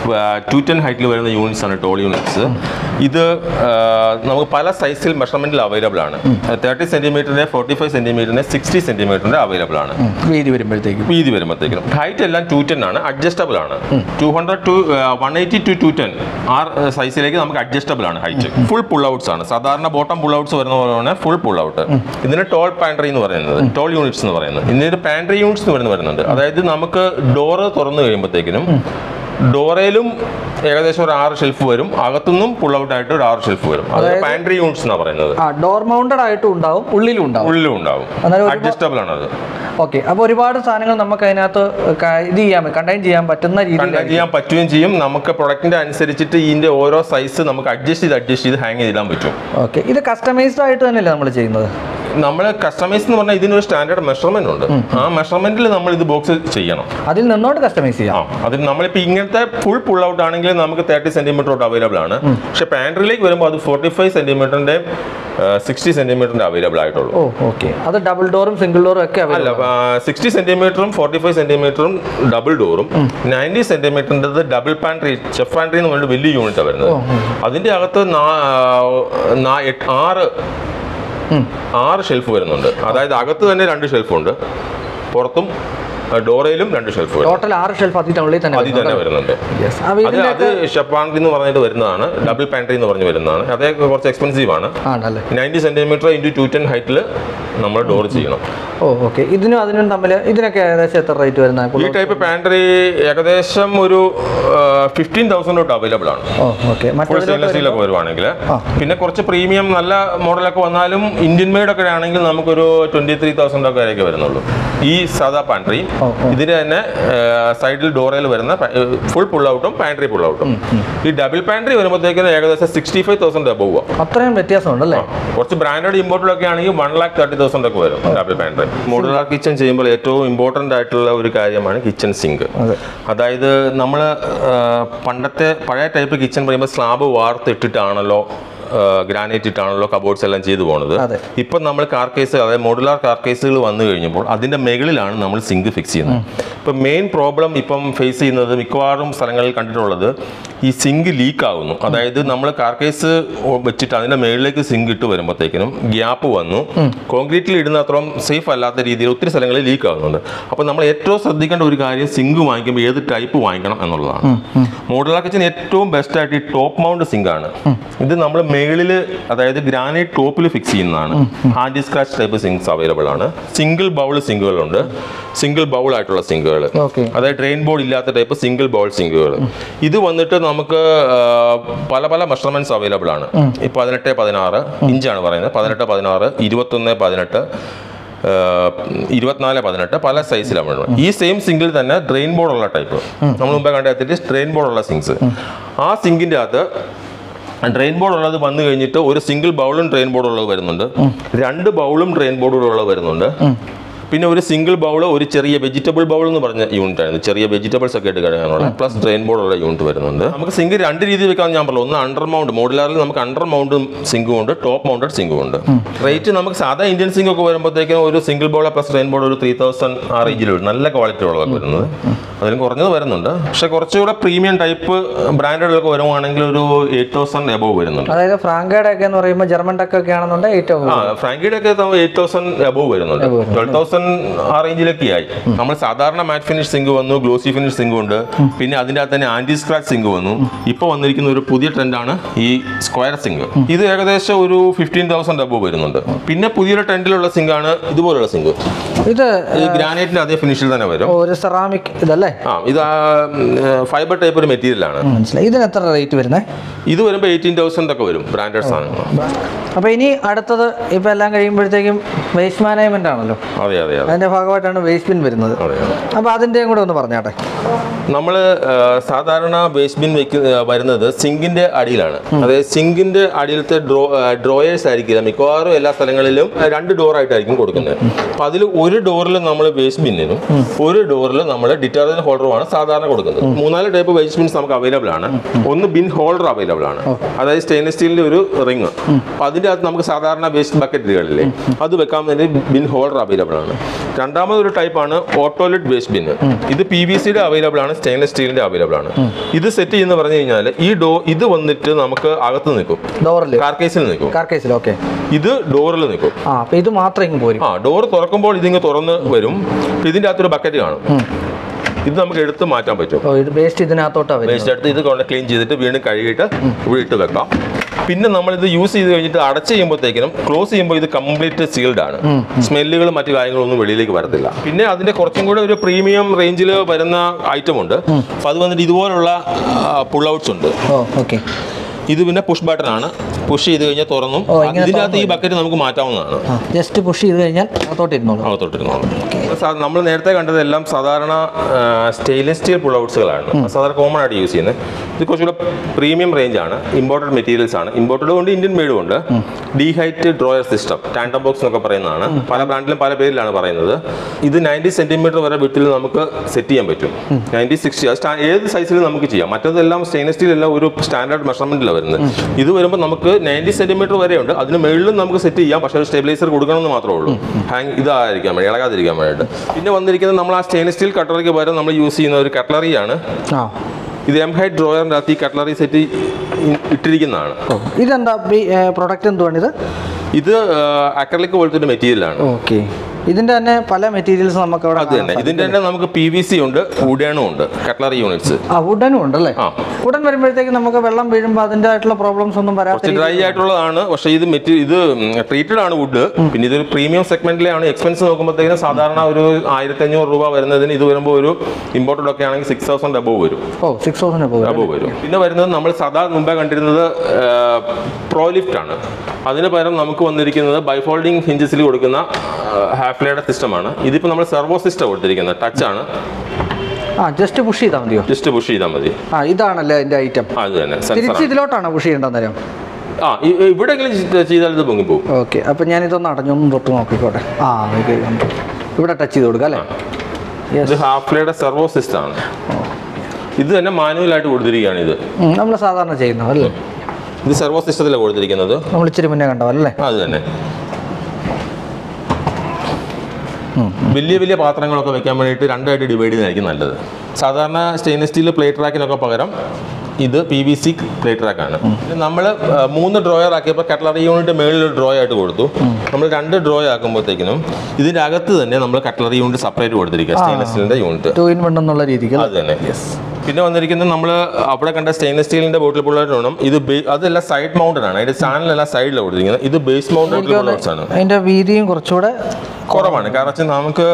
ടു ടെൻ ഹൈറ്റിൽ വരുന്ന യൂണിറ്റ്സ് ആണ് ടോൾ യൂണിറ്റ്സ് ഇത് ആ, നമുക്ക് പല സൈസിൽ മെഷർമെന്റിൽ അവൈലബിൾ ആണ് തേർട്ടി സെന്റിമീറ്ററിന്റെ ഫോർട്ടി ഫൈവ് സെന്റിമീറ്ററിന്റെ സിക്സ്റ്റി സെന്റിമീറ്ററിന്റെ അവൈലബിൾ ആണ് വീതി വരുമ്പോഴത്തേക്കും വീതി വരുമ്പോഴത്തേക്കും ഹൈറ്റ് എല്ലാം ടു ടെൻ ആണ് അഡ്ജസ്റ്റബിൾ ആണ് two hundred two one eighty to two ten ആ സൈസിലേക്ക് നമുക്ക് അഡ്ജസ്റ്റബിൾ ആണ് ഹൈറ്റ് ഫുൾ പുൾ ഔട്ട്സ് ആണ് സാധാരണ ബോട്ടം പുൾ ഔട്ട്സ് വരുന്ന പോലെയാണ് ഫുൾ പുൾ ഔട്ട് ഇതിന് ടോൾ പാൻട്രി എന്ന് പറയുന്നത് ടോൾ യൂണിറ്റ്സ് എന്ന് പറയുന്നത് ഇതിന് പാൻട്രി യൂണിറ്റ്സ് എന്ന് പറയുന്നത് വരുന്നുണ്ട് അതായത് നമുക്ക് ഡോറ് തുറന്നു കഴിയുമ്പോഴത്തേക്കിനും ഡോറയിലും ഏകദേശം ഒരു ആറ് ഷെൽഫ് വരും അകത്തുനിന്നും പുൾ ഔട്ട് ആയിട്ട് ഒരു ആറ് ഷെൽഫ് വരും അത് പാൻട്രി യൂണിറ്റ്സ് എന്നാണ് പറയുന്നത് ആ ഡോർ മൗണ്ടഡ് ആയിട്ടും ഉണ്ടാവും ഉള്ളിലും ഉണ്ടാവും ഉള്ളിലും ഉണ്ടാവും അന്നേരം ഒരുപാട്- അഡ്ജസ്റ്റബിൾ ആണ് അത് ഓക്കെ അപ്പോൾ ഒരുപാട് സാധനങ്ങൾ നമുക്ക് അതിനകത്ത് ക- ഇത് ചെയ്യാൻ കണ്ടെയ്ൻ ചെയ്യാൻ പറ്റുന്ന രീതിയിൽ കണ്ടാക്ട് ചെയ്യാൻ പറ്റുകയും ചെയ്യും നമുക്ക് പ്രൊഡക്റ്റിന്റെ അനുസരിച്ചിട്ട് ഇതിന്റെ ഓരോ സൈസ് നമുക്ക് അഡ്ജസ്റ്റ് ചെയ്ത് അഡ്ജസ്റ്റ് ചെയ്ത് ഹാങ് ചെയ്തിടാൻ പറ്റും ഓക്കെ ഇത് കസ്റ്റമൈസ്ഡ് ആയിട്ട് തന്നെയല്ലേ നമ്മൾ ചെയ്യുന്നത് നമ്മൾ കസ്റ്റമൈസ് എന്ന് പറഞ്ഞാൽ ഇതിനൊരു സ്റ്റാൻഡേർഡ് മെഷർമെന്റ് ഉണ്ട് ആ മെഷർമെന്റിൽ നമ്മൾ ഇത് ബോക്സ് ചെയ്യണം അതിൽ നിന്നോട്ട് കസ്റ്റമൈസ് ആ ചെയ്യാം അതിൽ നമ്മളിപ്പോൾ ഇങ്ങനത്തെ ഫുൾ പുൾ ഔട്ട് ആണെങ്കിൽ നമുക്ക് തേർട്ടി സെന്റിമീറ്റർ തൊട്ട് അവൈലബിൾ ആണ് പക്ഷെ പാൻട്രിലേക്ക് വരുമ്പോൾ അത് ഫോർട്ടി ഫൈവ് സെന്റിമീറ്ററിന്റെ സിക്സ്റ്റി സെന്റിമീറ്ററിന്റെ അവൈലബിൾ ആയിട്ടുള്ളൂ ഓ ഓക്കെ അത് ഡബിൾ ഡോറും സിംഗിൾ ഡോറും ഒക്കെ അല്ല അവൈലബിൾ സിക്സ്റ്റി സെന്റിമീറ്ററും ഫോർട്ടി ഫൈവ് സെന്റിമീറ്ററും ഡബിൾ ഡോറും നയൻറ്റി സെന്റിമീറ്ററിൻ്റെ ഡബിൾ പാൻട്രി ചെഫ് പാൻട്രി എന്ന് പറഞ്ഞിട്ട് വലിയ യൂണിറ്റ് വരുന്നത് ഓ, ഉം. അതിന്റെ അകത്ത് നാ- നാ- എട്ട്- ആറ് ആറ് ഷെൽഫ് വരുന്നുണ്ട് അതായത് അകത്ത് തന്നെ രണ്ട് ഷെൽഫ് ഉണ്ട് പുറത്തും ഡോറയിലും രണ്ട് ഷെൽഫ് വരും ടോട്ടൽ ആറ് ഷെൽഫ് അതിനുള്ളിൽ തന്നെ അതിൽ തന്നെ വരുന്നുണ്ട് Yes. അപ്പോൾ അത് ഇതിന്റെ അത് ഷെപ്പാൻട്രി എന്ന് പറഞ്ഞിട്ട് വരുന്നതാണ് ഡബിൾ പാൻട്രി എന്ന് പറഞ്ഞ് വരുന്നതാണ് അതേ കുറച്ച് എക്സ്പെൻസീവ് ആണ് ആണല്ലേ ninety centimetre into two ten ഹൈറ്റിൽ നമ്മൾ ഡോർ ചെയ്യണം ഓ ഓക്കെ ഇതിനും അതിനും തമ്മിൽ ഇതിനൊക്കെ ഏകദേശം എത്ര റേറ്റ് വരുന്ന ഈ ടൈപ്പ് പാൻട്രി ഏകദേശം ഒരു ഫിഫ്റ്റീൻ തൗസൻഡ് തൊട്ട് അവൈലബിൾ ആണ് ഓ ഓക്കെ ഫുൾ മറ്റേ സ്റ്റെയിൻലെസ് സ്റ്റീലൊക്കെ വരുവാണെങ്കിൽ ആ. പിന്നെ കുറച്ച് പ്രീമിയം നല്ല മോഡലൊക്കെ വന്നാലും ഇന്ത്യൻ മെയ്ഡ് ഒക്കെ ആണെങ്കിൽ നമുക്കൊരു ട്വന്റി ത്രീ തൗസൻഡ് ഒക്കെ വരെയൊക്കെ വരുന്നുള്ളൂ ഈ സാധാ പാൻട്രി ഓ, ഓ. ഇതിന് തന്നെ സൈഡിൽ ഡോറയിൽ വരുന്ന ഫുൾ പുൾ ഔട്ടും പാൻട്രി പുൾ ഔട്ടും ഈ ഡബിൾ പാൻട്രി വരുമ്പോഴത്തേക്കും ഏകദേശം സിക്സ്റ്റി ഫൈവ് തൗസൻഡ് അബവ് അത്രയും വ്യത്യാസമുണ്ടല്ലേ കുറച്ച് ബ്രാൻഡഡ് ഇമ്പോർട്ടഡൊക്കെ ആണെങ്കിൽ വൺ ലാക്ക് തേർട്ടി തൗസൻഡ് ഒക്കെ വരും ഡബിൾ പാൻട്രി മോഡുലാർ കിച്ചൺ ചെയ്യുമ്പോൾ ഏറ്റവും ഇമ്പോർട്ടൻ്റ് ആയിട്ടുള്ള ഒരു കാര്യമാണ് കിച്ചൺ സിങ്ക് അതെ അതായത് നമ്മൾ പണ്ടത്തെ പഴയ ടൈപ്പ് കിച്ചൺ പറയുമ്പോൾ സ്ലാബ് വാർത്തിട്ടിട്ടാണല്ലോ ഗ്രാനൈറ്റ് ഇട്ടാണല്ലോ കബോർഡ്സ് എല്ലാം ചെയ്തു പോണത് അതെ. ഇപ്പം നമ്മൾ കാർ കേസ് അതായത് മോഡുലാർ കാർ കേസുകൾ വന്നു കഴിഞ്ഞപ്പോൾ അതിൻ്റെ മുകളിലാണ് നമ്മൾ സിങ്ക് ഫിക്സ് ചെയ്യുന്നത് ഇപ്പം മെയിൻ പ്രോബ്ലം ഇപ്പം ഫേസ് ചെയ്യുന്നത് മിക്കവാറും സ്ഥലങ്ങളിൽ കണ്ടിട്ടുള്ളത് ഈ സിങ്ക് ലീക്ക് ആകുന്നു അതായത് നമ്മൾ കാർ കേസ് വെച്ചിട്ട് അതിൻ്റെ മുകളിലേക്ക് സിങ്ക് ഇട്ട് വരുമ്പോഴത്തേക്കിനും ഗ്യാപ്പ് വന്നു കോൺക്രീറ്റിൽ ഇടുന്ന അത്രയും സേഫ് അല്ലാത്ത രീതിയിൽ ഒത്തിരി സ്ഥലങ്ങളിൽ ലീക്ക് ആകുന്നുണ്ട് അപ്പോൾ നമ്മൾ ഏറ്റവും ശ്രദ്ധിക്കേണ്ട ഒരു കാര്യം സിങ്ക് വാങ്ങിക്കുമ്പോൾ ഏത് ടൈപ്പ് വാങ്ങിക്കണം എന്നുള്ളതാണ് മോഡുലാർ കിച്ചൻ ഏറ്റവും ബെസ്റ്റ് ആയിട്ട് ഈ ടോപ്പ് മൗണ്ട് സിങ്ക് ആണ് ഇത് നമ്മൾ മേളിൽ അതായത് ഗ്രാനൈറ്റ് ടോപ്പിൽ ഫിക്സ് ചെയ്യുന്നതാണ് anti scratch type sinks available ആണ് സിംഗിൾ ബൗൾ സിങ്കുകളുണ്ട് സിംഗിൾ ബൗൾ ആയിട്ടുള്ള സിങ്കുകൾ ഓക്കെ അതായത് ട്രെയിൻ ബോർഡ് ഇല്ലാത്ത ടൈപ്പ് സിംഗിൾ ബൗൾ സിങ്കുകൾ ഇത് വന്നിട്ട് നമുക്ക് ആ, പല പല മെഷർമെന്റ്സ് അവൈലബിൾ ആണ് ഈ പതിനെട്ട് പതിനാറ് ഇഞ്ചാണ് പറയുന്നത് പതിനെട്ട് പതിനാറ് ഇരുപത്തൊന്ന് പതിനെട്ട് ആ, ഇരുപത്തിനാല് പതിനെട്ട് പല സൈസിലാണ് ഈ സെയിം സിങ്കിൽ തന്നെ ഡ്രെയിൻ ബോർഡ് ഉള്ള ടൈപ്പ് നമ്മൾ മുമ്പേ കണ്ടെത്തിയിട്ട് ഡ്രെയിൻ ബോർഡ് ഉള്ള സിങ്സ് ആ സിങ്കിന്റെ അകത്ത് ഡ്രെയിൻ ബോർഡ് ഉള്ളത് വന്നു കഴിഞ്ഞിട്ട് ഒരു സിംഗിൾ ബൗളും ഡ്രെയിൻ ബോർഡ് ഉള്ളത് വരുന്നുണ്ട് രണ്ട് ബൗളും ഡ്രെയിൻ ബോർഡും ഉള്ളത് വരുന്നുണ്ട് പിന്നെ ഒരു സിംഗിൾ ബൗൾ ഒരു ചെറിയ വെജിറ്റബിൾ ബൗൾ എന്ന് പറഞ്ഞ യൂണിറ്റ് ആണ് ചെറിയ വെജിറ്റബിൾസ് ഒക്കെ എടുത്ത് കഴിയാനുള്ള പ്ലസ് ഡ്രെയിൻ ബോർഡ് ഉള്ള യൂണിറ്റ് വരുന്നുണ്ട് നമുക്ക് സിങ്ക് രണ്ട് രീതിയിൽ വെക്കാൻ ഞാൻ പറഞ്ഞു ഒന്ന് അണ്ടർ മൗണ്ട് മോഡുലാറിൽ നമുക്ക് അണ്ടർ മൗണ്ട് സിങ്കും ഉണ്ട് ടോപ്പ് മൗണ്ടഡ് സിങ്കും ഉണ്ട് റേറ്റ് നമുക്ക് സാധാ ഇന്ത്യൻ സിങ്ക് ഒക്കെ വരുമ്പോഴത്തേക്കും ഒരു single bowl plus drain board ഒരു ത്രീ തൗസൻഡ് ആ റേഞ്ചിൽ വരും നല്ല ക്വാളിറ്റി ഉള്ളതൊക്കെ വരുന്നത് അതിലും കുറഞ്ഞത് വരുന്നുണ്ട് പക്ഷെ കുറച്ചുകൂടെ പ്രീമിയം ടൈപ്പ് ബ്രാൻഡുകളൊക്കെ വരുവാണെങ്കിൽ ഒരു എയ്റ്റ് തൗസൻഡ് എബോവ് വരുന്നുണ്ട് അതായത് ഫ്രാങ്കയുടെ ഒക്കെ എന്ന് പറയുമ്പോൾ ജർമ്മൻ ടെക് ഒക്കെ ആണെന്നുണ്ടെങ്കിൽ ഏറ്റവും ആ ഫ്രാങ്കിയുടെ ഒക്കെ എയ്റ്റ് തൗസൻഡ് എബോവ് വരുന്നുണ്ട് ട്വൽവ് തൗസൻഡ് ആ റേഞ്ചിലൊക്കെ ആയി നമ്മൾ സാധാരണ മാറ്റ് ഫിനിഷ് സിങ്ക് വന്നു ഗ്ലോസി ഫിനിഷ് സിങ്ക് ഉണ്ട് പിന്നെ അതിൻ്റെ അകത്ത് തന്നെ ആന്റി സ്ക്രാച്ച് സിങ്ക് വന്നു ഇപ്പോൾ വന്നിരിക്കുന്ന ഒരു പുതിയ ട്രെൻഡാണ് ഈ സ്ക്വയർ സിങ്ക് ഇത് ഏകദേശം ഒരു ഫിഫ്റ്റീൻ തൗസൻഡ് എബോവ് വരുന്നുണ്ട് പിന്നെ പുതിയൊരു ട്രെൻഡിലുള്ള സിങ്ക് ആണ് ഇതുപോലുള്ള സിങ്ക് ഇത് ഈ ഗ്രാനൈറ്റിന്റെ അതേ ഫിനിഷിൽ തന്നെ വരും ഒരു സെറാമിക് ഇതല്ലേ ആ ഇത് ഫൈബർ ടൈപ്പ് ഒരു മെറ്റീരിയൽ ആണ് മനസ്സിലായി ഇതിന് എത്ര റേറ്റ് വരുന്നത് ഇത് വരുമ്പോൾ എയ്റ്റീൻ തൗസൻഡ് ഒക്കെ വരും ബ്രാൻഡഡ് സാധനങ്ങൾ അപ്പോൾ ഇനി അടുത്തത് ഇപ്പോൾ എല്ലാം കഴിയുമ്പോഴത്തേക്കും വേസ്റ്റ് മാനേജ്മെന്റ് ആണല്ലോ അതെ അതെ അതെ അതിന്റെ ഭാഗമായിട്ടാണ് വേസ്റ്റ് ബിൻ വരുന്നത് അതെ അതെ അപ്പോൾ അതിൻ്റെയും കൂടെ ഒന്ന് പറഞ്ഞാട്ടെ നമ്മൾ സാധാരണ വേസ്റ്റ് ബിൻ വെക്ക വരുന്നത് സിങ്കിന്റെ അടിയിലാണ് അതായത് സിങ്കിന്റെ അടിയിലത്തെ ഡ്രോ ഡ്രോയേഴ്സ് ആയിരിക്കില്ല മിക്കവാറും എല്ലാ സ്ഥലങ്ങളിലും ആ, രണ്ട് ഡോർ ആയിട്ടായിരിക്കും കൊടുക്കുന്നത് അപ്പൊ അതിൽ ഒരു ഡോറിൽ നമ്മൾ വേസ്റ്റ് ബിന്നിനും ഒരു ഡോറിൽ നമ്മൾ ഡിറ്റർജന്റ് ഹോൾഡറുമാണ് സാധാരണ കൊടുക്കുന്നത് മൂന്നാല് ടൈപ്പ് വേസ്റ്റ് ബിൻസ് നമുക്ക് അവൈലബിൾ ആണ് ഒന്ന് ബിൻ ഹോൾഡർ അവൈലബിൾ ആണ് അതായത് സ്റ്റെയിൻലെസ് സ്റ്റീലിന്റെ ഒരു റിങ് അപ്പൊ അതിന്റെ അകത്ത് നമുക്ക് സാധാരണ വേസ്റ്റ് ബക്കറ്റുകളില്ലേ അത് വെക്കാൻ വേണ്ടി ബിൻ ഹോൾഡർ അവൈലബിൾ ആണ് രണ്ടാമത് ഒരു ടൈപ്പാണ് ഓട്ടോലിറ്റ് വേസ്റ്റ് ബിൻ ഇത് പി വി സിയുടെ അവൈലബിൾ ആണ് സ്റ്റെയിൻലെസ് സ്റ്റീലിന്റെ അവൈലബിൾ ആണ് ഇത് സെറ്റ് ചെയ്യുന്ന പറഞ്ഞു കഴിഞ്ഞാൽ ഈ ഡോ ഇത് വന്നിട്ട് നമുക്ക് അകത്ത് നിൽക്കും ഡോറിൽ കാർ കേസിൽ നിൽക്കും കാർ കേസിൽ ഓക്കെ ഇത് ഡോറിൽ നിൽക്കും ആ അപ്പോൾ ഇത് മാത്രം ഇങ്ങ് പോരും ആ ഡോർ തുറക്കുമ്പോൾ ഇതിങ്ങ് തുറന്ന് വരും ഇതിന്റെ അകത്തൊരു ബക്കറ്റ് കാണും ഇത് നമുക്ക് എടുത്ത് മാറ്റാൻ പറ്റും ഓ ഇത് വേസ്റ്റ് ഇതിനകത്തോട്ടാണ് വരുന്നത് വേസ്റ്റ് എടുത്ത് ഇത് കൊണ്ട് ക്ലീൻ ചെയ്തിട്ട് വീണ്ടും കഴുകിയിട്ട് ഇവിടെ ഇട്ട് വെക്കാം പിന്നെ നമ്മൾ ഇത് യൂസ് ചെയ്ത് കഴിഞ്ഞിട്ട് അടച്ച് ചെയ്യുമ്പോഴത്തേക്കിനും ക്ലോസ് ചെയ്യുമ്പോൾ ഇത് കംപ്ലീറ്റ് സീൽഡ് ആണ് സ്മെല്ലുകളും മറ്റു കാര്യങ്ങളൊന്നും വെളിയിലേക്ക് വരത്തില്ല പിന്നെ അതിന്റെ കുറച്ചും കൂടെ ഒരു പ്രീമിയം റേഞ്ചിൽ വരുന്ന ഐറ്റം ഉണ്ട് അപ്പൊ അത് വന്നിട്ട് ഇതുപോലുള്ള പുൾ ഔട്ട്സ് ഉണ്ട് ഓ ഓക്കെ ഇത് പിന്നെ പുഷ് ബട്ടൺ ആണ് പുഷ് ചെയ്ത് കഴിഞ്ഞാൽ തുറന്നും ഓ, ഇങ്ങനെ ഇതിൻ്റെ അകത്ത് ഈ ബക്കറ്റ് നമുക്ക് മാറ്റാവുന്നതാണ് ആ ജസ്റ്റ് പുഷ് ചെയ്ത് കഴിഞ്ഞാൽ അകത്തോട്ട് ഇരുന്നോളൂ അകത്തോട്ടിരുന്നോളും നമ്മൾ നേരത്തെ കണ്ടതെല്ലാം സാധാരണ സ്റ്റെയിൻലെസ് സ്റ്റീൽ പുൾ ഔട്ട്സുകളാണ് സാധാരണ കോമൺ ആയിട്ട് യൂസ് ചെയ്യുന്നത് ഇത് കുറച്ചുകൂടെ പ്രീമിയം റേഞ്ച് ആണ് ഇമ്പോർട്ടഡ് മെറ്റീരിയൽസ് ആണ് ഇമ്പോർട്ടഡ് കൊണ്ട് ഇന്ത്യൻ മെയ്ഡും ഉണ്ട് D height drawer system tandem box എന്നൊക്കെ പറയുന്നതാണ് പല ബ്രാൻഡിലും പല പേരിലാണ് പറയുന്നത് ഇത് നയൻറ്റി സെന്റിമീറ്റർ വരെ വിട്ടിൽ നമുക്ക് സെറ്റ് ചെയ്യാൻ പറ്റും നയൻറ്റി സിക്സ്റ്റി ഏത് സൈസിലും നമുക്ക് ചെയ്യാം മറ്റതെല്ലാം സ്റ്റെയിൻലെസ് സ്റ്റീൽ എല്ലാം ഒരു സ്റ്റാൻഡേർഡ് മെഷർമെന്റിലാണ് വരുന്നത് ഇത് വരുമ്പോൾ നമുക്ക് നയൻറ്റി സെന്റിമീറ്റർ വരെ ഉണ്ട് അതിന് മുകളിലും നമുക്ക് സെറ്റ് ചെയ്യാം പക്ഷേ ഒരു സ്റ്റെബിലൈസർ കൊടുക്കണമെന്ന് മാത്രമേ ഉള്ളൂ ഹാങ് ഇതായിരിക്കാൻ വേണ്ടി ഇളകാതിരിക്കാൻ വേണ്ടിയിട്ട് പിന്നെ വന്നിരിക്കുന്നത് നമ്മൾ ആ സ്റ്റെയിൻലെസ് സ്റ്റീൽ കട്ടറിക്ക് പകരം നമ്മൾ യൂസ് ചെയ്യുന്ന ഒരു കട്ട്ലറിയാണ് ആ ഇത് എം ഹൈറ്റ് ഡ്രോയറിൻ്റെ അകത്ത് ഈ കട്ട്ലറി സെറ്റ് ഇട്ടിരിക്കുന്നതാണ് ഓ ഇതെന്താ പ്രൊഡക്റ്റ് എന്തുവാണ് ഇത് ഇത് അക്രലിക് പോലത്തെ ഒരു മെറ്റീരിയലാണ് ഓക്കെ ഇതിന്റെ തന്നെ പല മെറ്റീരിയൽസ് നമുക്ക് അവിടെ അത് തന്നെ ഇതിന്റെ തന്നെ നമുക്ക് പി വി സി ഉണ്ട് വുഡേണും ഉണ്ട് കട്ട്ലറി യൂണിറ്റ്സ് ആ വുഡനും ഉണ്ടല്ലേ ആ. വുഡൻ വരുമ്പോഴത്തേക്ക് നമുക്ക് വെള്ളം വീഴുമ്പോൾ അതിൻ്റെ ആയിട്ടുള്ള പ്രോബ്ലംസ് ഒന്നും വരാത്ത കുറച്ച് ഡ്രൈ ആയിട്ടുള്ളതാണ് പക്ഷേ ഇത് മെറ്റീരിയൽ ഇത് ട്രീറ്റഡ് ആണ് വുഡ് പിന്നെ ഇതൊരു പ്രീമിയം സെഗ്മെന്റിലാണ് എക്സ്പെൻസ് നോക്കുമ്പോഴത്തേക്കും സാധാരണ ഒരു ആയിരത്തി അഞ്ഞൂറ് രൂപ വരുന്നതിന് ഇത് വരുമ്പോൾ ഒരു ഇമ്പോർട്ടഡ് ഒക്കെ ആണെങ്കിൽ സിക്സ് തൗസൻഡ് അബവ് വരും ഓ സിക്സ് തൗസൻഡ് പോകും അബവ് വരും പിന്നെ വരുന്നത് നമ്മൾ സാധാ മുമ്പേ കണ്ടിരുന്നത് പ്രോ ലിഫ്റ്റ് ആണ് അതിന് പകരം നമുക്ക് വന്നിരിക്കുന്നത് ബൈഫോൾഡിംഗ് ഹിഞ്ചസിൽ കൊടുക്കുന്ന ഹാഫ്ലയുടെ സിസ്റ്റമാണ് ഇതിപ്പോൾ നമ്മൾ സെർവോ സിസ്റ്റം കൊടുത്തിരിക്കുന്നത് ടച്ച് ആണ് ആ ജസ്റ്റ് പുഷ് ചെയ്താൽ മതിയോ ജസ്റ്റ് പുഷ് ചെയ്താൽ മതി ആ ഇതാണല്ലേ അതിന്റെ ഐറ്റം ആ, അത് തന്നെ തിരിച്ച് സെൻസർ ഇതിലോട്ടാണോ പുഷ് ചെയ്യേണ്ടത് നേരം ആ ഇ- ഇവിടെയെങ്കിലും ചെയ്ത- ചെയ്താൽ ഇത് പൊങ്ങിപ്പോവും ഓക്കെ അപ്പം ഞാനിതൊന്ന് അടഞ്ഞൊന്നും തൊട്ട് നോക്കിക്കോട്ടെ ആ ഓക്കെ ഇവിടെ ടച്ച് ചെയ്ത് കൊടുക്കാം അല്ലേ ഇത് യെസ് ഹാഫ്ലയുടെ സെർവോ സിസ്റ്റം ആണ് ഇത് തന്നെ മാനുവലായിട്ട് കൊടുത്തിരിക്കുകയാണ് ഇത് നമ്മൾ സാധാരണ ചെയ്യുന്നത് അല്ലേ ഇത് സെർവോ സിസ്റ്റത്തിലാണ് കൊടുത്തിരിക്കുന്നത് നമ്മൾ ഇച്ചിരി മുന്നേ കണ്ടതല്ലേ അത് തന്നെ വലിയ വലിയ പാത്രങ്ങളൊക്കെ വെക്കാൻ വേണ്ടിയിട്ട് രണ്ടായിട്ട് ഡിവൈഡ് ചെയ്യുന്നതായിരിക്കും നല്ലത് സാധാരണ സ്റ്റെയിൻലെസ് സ്റ്റീൽ പ്ലേറ്റ് റാക്കിനൊക്കെ പകരം ഇത് പി വി സി പ്ലേറ്റ് റാക്കാണ് നമ്മൾ മൂന്ന് ഡ്രോയർ ആക്കിയപ്പോൾ കട്ട്ലറി യൂണിറ്റ് മേളിൽ ഒരു ഡ്രോ ആയിട്ട് കൊടുത്തു നമ്മൾ രണ്ട് ഡ്രോ ആക്കുമ്പോഴത്തേക്കിനും ഇതിൻ്റെ അകത്ത് തന്നെ നമ്മൾ കട്ട്ലറി യൂണിറ്റ് സെപ്പറേറ്റ് കൊടുത്തിരിക്കുക സ്റ്റെയിൻലെസ് സ്റ്റീലിൻ്റെ യൂണിറ്റ് ടു ഇൻ വൺ എന്നുള്ള രീതിക്ക് അത് തന്നെ യെസ് പിന്നെ വന്നിരിക്കുന്നത് നമ്മൾ അവിടെ കണ്ട സ്റ്റെയിൻലെസ് സ്റ്റീലിന്റെ ബോട്ടിൽ ബുള്ളറ്റ് വേണം ഇത് ബേ- അതെല്ലാം സൈഡ് മൗണ്ടഡ് ആണ് അതിന്റെ ചാനലെല്ലാം സൈഡിലാണ് കൊടുത്തിരിക്കുന്നത് ഇത് ബേസ് മൗണ്ട് ബോട്ടിൽ ബുള്ളറ്റ്സ് ആണ് അതിന്റെ വീതിയും കുറച്ചുകൂടെ കുറവാണ് കാരണം വെച്ചാൽ നമുക്ക്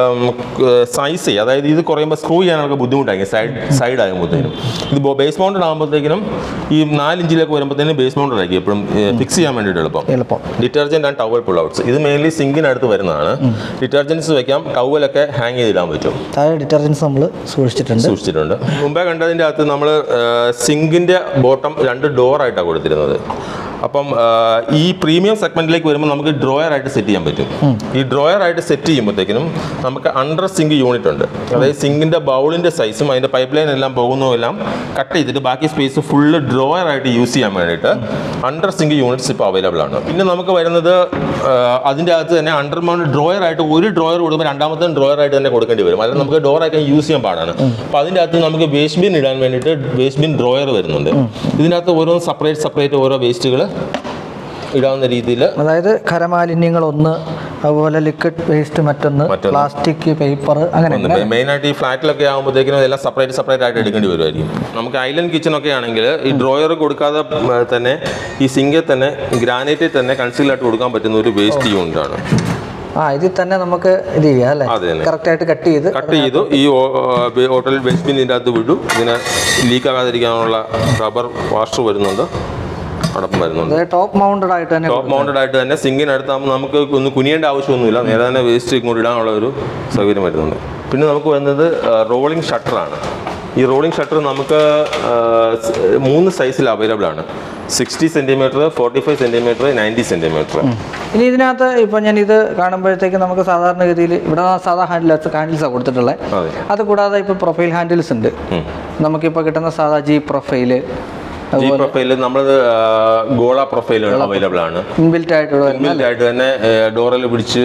സൈസ് അതായത് ഇത് കുറയുമ്പോൾ സ്ക്രൂ ചെയ്യാനൊക്കെ ബുദ്ധിമുട്ടായിരിക്കും സൈഡ് സൈഡ് ആകുമ്പോഴത്തേനും ഇത് ബേസ് മൗണ്ടഡ് ആകുമ്പോഴത്തേക്കിനും ഈ നാല് ഇഞ്ചിലേക്ക് വരുമ്പോഴത്തേനും ബേസ് മൗണ്ടഡ് ആയിരിക്കും എപ്പോഴും ഫിക്സ് ചെയ്യാൻ വേണ്ടിയിട്ട് എളുപ്പം എളുപ്പം detergent and towel pull outs ഇത് മെയിൻലി സിങ്കിനടുത്ത് വരുന്നതാണ് ഡിറ്റർജൻസ് വെക്കാം ടവലൊക്കെ ഹാങ് ചെയ്തിടാൻ പറ്റും താഴെ ഡിറ്റർജൻസ് നമ്മൾ സൂക്ഷിച്ചിട്ടുണ്ട് സൂക്ഷിച്ചിട്ടുണ്ട് മുമ്പേ കണ്ടതിൻ്റെ അകത്ത് നമ്മൾ സിങ്കിൻ്റെ ബോട്ടം രണ്ട് ഡോറായിട്ടാണ് കൊടുത്തിരുന്നത് അപ്പം ആ, ഈ പ്രീമിയം സെഗ്മെന്റിലേക്ക് വരുമ്പോൾ നമുക്ക് ഡ്രോയർ ആയിട്ട് സെറ്റ് ചെയ്യാൻ പറ്റും ഈ ഡ്രോയർ ആയിട്ട് സെറ്റ് ചെയ്യുമ്പോഴത്തേക്കിനും നമുക്ക് അണ്ടർ സിങ്ക് യൂണിറ്റ് ഉണ്ട് അതായത് സിങ്കിന്റെ ബൗളിന്റെ സൈസും അതിന്റെ പൈപ്പ് ലൈൻ എല്ലാം പോകുന്നതെല്ലാം കട്ട് ചെയ്തിട്ട് ബാക്കി സ്പേസ് ഫുള്ള് ഡ്രോയർ ആയിട്ട് യൂസ് ചെയ്യാൻ വേണ്ടിയിട്ട് അണ്ടർ സിങ്ക് യൂണിറ്റ്സ് ഇപ്പോൾ അവൈലബിൾ ആണ് പിന്നെ നമുക്ക് വരുന്നത് ആ, അതിൻ്റെ അകത്ത് തന്നെ അണ്ടർ മൗണ്ട് ഡ്രോയർ ആയിട്ട് ഒരു ഡ്രോയർ കൊടുക്കുമ്പോൾ രണ്ടാമത്തെ ഡ്രോയർ ആയിട്ട് തന്നെ കൊടുക്കേണ്ടി വരും അല്ലെങ്കിൽ നമുക്ക് ഡോർ ആക്കി യൂസ് ചെയ്യാൻ പാടാണ് അപ്പോൾ അതിൻ്റെ അകത്ത് നമുക്ക് വേസ്റ്റ് ബിൻ ഇടാൻ വേണ്ടിയിട്ട് വേസ്റ്റ് ബിൻ ഡ്രോയർ വരുന്നുണ്ട് ഇതിനകത്ത് ഓരോന്ന് സെപ്പറേറ്റ് സെപ്പറേറ്റ് ഓരോ വേസ്റ്റുകൾ ഇടാവുന്ന രീതിയിൽ അതായത് ഖരമാലിന്യങ്ങൾ ഒന്ന് അതുപോലെ ലിക്വിഡ് വേസ്റ്റ് മറ്റൊന്ന് മറ്റൊന്ന്. പ്ലാസ്റ്റിക് പേപ്പർ അങ്ങനെ മെയിൻ ആയിട്ട് ഈ ഫ്ലാറ്റിലൊക്കെ ആകുമ്പോഴത്തേക്കും എല്ലാം സെപ്പറേറ്റ് സെപ്പറേറ്റ് ആയിട്ട് എടുക്കേണ്ടി വരുമായിരിക്കും നമുക്ക് ഐലൻഡ് കിച്ചൺ ഒക്കെ ആണെങ്കിൽ ഈ ഡ്രോയർ കൊടുക്കാതെ ഉം, തന്നെ ഈ സിങ്കിൽ തന്നെ ഗ്രാനൈറ്റിൽ തന്നെ കൺസീലായിട്ട് കൊടുക്കാൻ പറ്റുന്ന ഒരു വേസ്റ്റ് യൂണിറ്റ് ആണ് ആ ഇതിൽ തന്നെ നമുക്ക് ഇത് ചെയ്യാം അല്ലേ അതെ തന്നെ. കറക്റ്റ് ആയിട്ട് കട്ട് ചെയ്ത് കട്ട് ചെയ്തു ഈ ഹോട്ടലിൽ വേസ്റ്റ് ബിൻ ഇതിൻ്റെ അകത്ത് വിടു ഇതിനെ ലീക്ക് ആകാതിരിക്കാനുള്ള റബ്ബർ വാഷർ വരുന്നുണ്ട് അടപ്പം വരുന്നുണ്ട് അതായത് ടോപ്പ് മൗണ്ടഡ് ആയിട്ട് തന്നെ ടോപ്പ് മൗണ്ടഡ് ആയിട്ട് തന്നെ സിങ്കിനടുത്താകുമ്പോൾ നമുക്ക് ഒന്ന് കുനിയേണ്ട ആവശ്യമൊന്നുമില്ല നേരെ തന്നെ വേസ്റ്റ് ഇങ്ങോട്ട് ഇടാനുള്ള ഒരു സൗകര്യം വരുന്നുണ്ട് പിന്നെ നമുക്ക് വരുന്നത് റോളിംഗ് ഷട്ടറാണ് ഈ റോളിംഗ് ഷട്ടർ നമുക്ക് ആ, സ്- മൂന്ന് സൈസിൽ അവൈലബിൾ ആണ് sixty centimetre forty five centimetre ninety centimetre ഇനി ഇതിനകത്ത് ഇപ്പം ഞാൻ ഇത് കാണുമ്പോഴത്തേക്ക് നമുക്ക് സാധാരണഗതിയിൽ ഇവിടെ സാധാ ഹാൻഡിൽസ് ഹാൻഡിൽസാണ് കൊടുത്തിട്ടുള്ളത് അതെ അത് കൂടാതെ ഇപ്പോൾ പ്രൊഫൈൽ ഹാൻഡിൽസ് ഉണ്ട് ഉം. നമുക്കിപ്പോൾ കിട്ടുന്ന സാധാ ജി പ്രൊഫൈല് ജി പ്രൊഫൈൽ നമ്മൾ ഗോള പ്രൊഫൈൽ അവൈലബിൾ ആണ് ഇൻബിൽറ്റ് ആയിട്ടുള്ള വരുന്ന ഇൻബിൽറ്റ് ആയിട്ട് തന്നെ ഡോറിൽ പിടിച്ച്